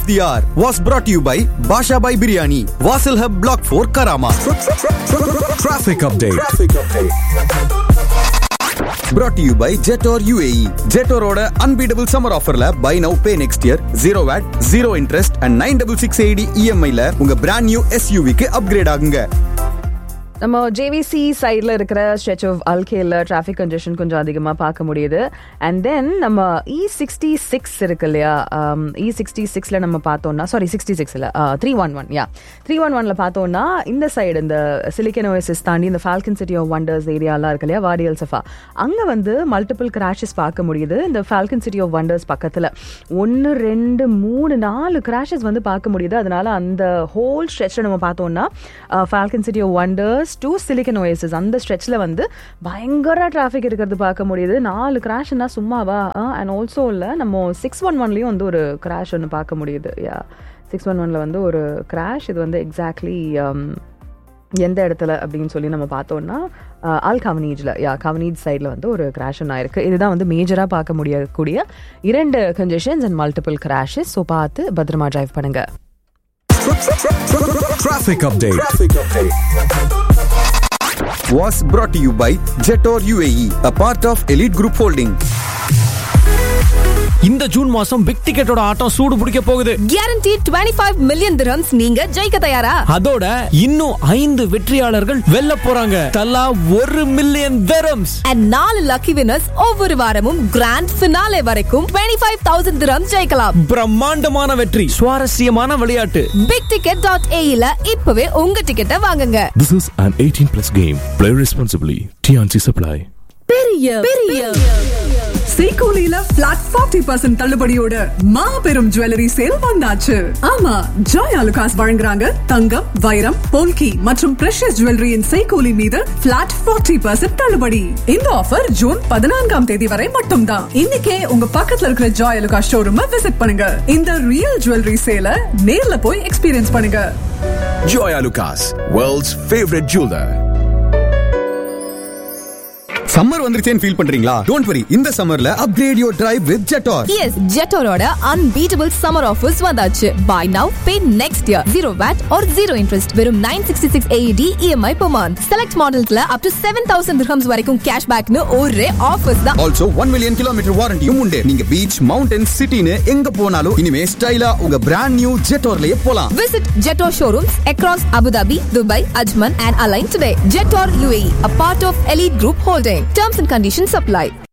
of the hour was brought to you by Basha Bhai Biryani, Vasil Hub Block 4 Karama. Traffic update. Brought to you by Jetor UAE. Jetoroட unbeatable summer offerல buy now pay next year 0 VAT, 0 interest and 96680 EMI ல உங்க brand new SUV க்கு upgrade ஆகுங்க. நம்ம JVC சைடில் இருக்கிற stretch of Al Khail traffic congestion கொஞ்சம் அதிகமாக பார்க்க முடியுது அண்ட் தென் நம்ம இ சிக்ஸ்டி சிக்ஸ் இருக்கு இல்லையா இ சிக்ஸ்டி சிக்ஸில் நம்ம பார்த்தோம்னா சாரி சிக்ஸ்டி சிக்ஸில் three one one yeah three one ஒனில் பார்த்தோம்னா இந்த சைடு இந்த சிலிக்கன் ஓஎஸ்எஸ் தாண்டி இந்த ஃபால்கன் சிட்டி ஆஃப் வண்டர்ஸ் ஏரியாலாம் இருக்கு இல்லையா வாரியல் சஃபா அங்கே வந்து மல்டிபிள் கிராஷஸ் பார்க்க முடியுது இந்த ஃபால்கன் சிட்டி ஆஃப் வண்டர்ஸ் பக்கத்தில் ஒன்று ரெண்டு மூணு நாலு கிராஷஸ் வந்து பார்க்க முடியுது அதனால அந்த ஹோல் ஸ்ட்ரெச்சில் நம்ம பார்த்தோம்னா Falcon City of Wonders to Silicon Oasis அந்த ஸ்ட்ரெச்சில் வந்து பயங்கர டிராஃபிக் இருக்கிறது பார்க்க முடியுது நாலு கிராஷ்னா சும்மாவா அண்ட் ஆல்சோ இல்லை நம்ம சிக்ஸ் ஒன் ஒன்லேயும் வந்து ஒரு கிராஷ் ஒன்று பார்க்க முடியுது யா சிக்ஸ் ஒன் ஒனில் வந்து ஒரு கிராஷ் இது வந்து எக்ஸாக்ட்லி எந்த இடத்துல அப்படின்னு சொல்லி நம்ம பார்த்தோம்னா ஆல் கவனீஜில் யா கவனீஜ் சைடில் வந்து ஒரு கிராஷ் ஒன்று ஆயிருக்கு இதுதான் வந்து மேஜராக பார்க்க முடியக்கூடிய இரண்டு congestions and multiple crashes so பார்த்து பத்திரமா டிரைவ் பண்ணுங்க Traffic update. Was brought to you by Jetor UAE, a part of Elite Group Holding. இந்த ஜூன் மாசம் பிக் டிக்கெட்டோட ஆட்டம் சூடு பிடிக்க போகுது கேரண்டி 25 மில்லியன் திரம்ஸ் நீங்க ஜெயிக்க தயாரா அதோட இன்னும் ஐந்து வெற்றியாளர்கள் வெல்ல போறாங்க தலா ஒரு மில்லியன் தரம்ஸ் அண்ட் நாலு லக்கி வினர்ஸ் ஒவ்வொரு வாரமும் கிராண்ட் ஃபினாலே வரைக்கும் 25000 தௌசண்ட் திரம்ஸ் ஜெயிக்கலாம் பிரம்மாண்டமான வெற்றி சுவாரஸ்யமான விளையாட்டு பிக் டிக்கெட் டாட் ஏஇல இப்பவே உங்க டிக்கெட்டை வாங்குங்க This is an 18 plus game. Play responsibly. TNC Supply. பெரிய பெரிய சீகோலில பிளாட் ஃபார்ட்டி பர்சன்ட் தள்ளுபடியோட மாபெரும் ஜுவல்லரி சேல் வந்தாச்சு ஆமா ஜாய் அலுகாஸ் வழங்குறாங்க தங்கம் வைரம் போல்கி மற்றும் பிரஷஸ் ஜுவல்லரியின் சைகோலி மீது பிளாட் ஃபார்ட்டி பர்சன்ட் தள்ளுபடி இந்த ஆஃபர் ஜூன் பதினான்காம் தேதி வரை மட்டும்தான் இன்னைக்கே உங்க பக்கத்துல இருக்கிற ஜாய் அலுகாஸ் ஷோரூம் விசிட் பண்ணுங்க இந்த ரியல் ஜுவல்லரி சேல நேர்ல போய் எக்ஸ்பீரியன்ஸ் பண்ணுங்க Joya Lucas, world's favorite jeweler. Summer வந்துருச்சேன்னு ஃபீல் பண்றீங்களா டோன்ட் வரி இந்த சம்மர்ல upgrade your drive with Jetour S ஜெட்டோரோட அன்பீட்டபிள் சம்மர் ஆஃபர்ஸ் வந்தாச்சு buy now pay next year zero VAT or zero interest வெறும் nine sixty six AED EMI per month select மாடல்ஸ்ல up to seven thousand dirhams வரைக்கும் cash பேக்னு ஒரே offers தான் also one million kilometre வாரண்டியும் உண்டு நீங்க பீச் மவுண்டன் சிட்டின்னு எங்க போனாலும் இனிமே ஸ்டைலா உங்க பிராண்ட் நியூ ஜெட்டோர்லயே போலாம் Visit Jetor showrooms across Abu Dhabi, Dubai, Ajman, and Align today. Jetor UAE, a part of Elite Group Holding. Terms and conditions apply.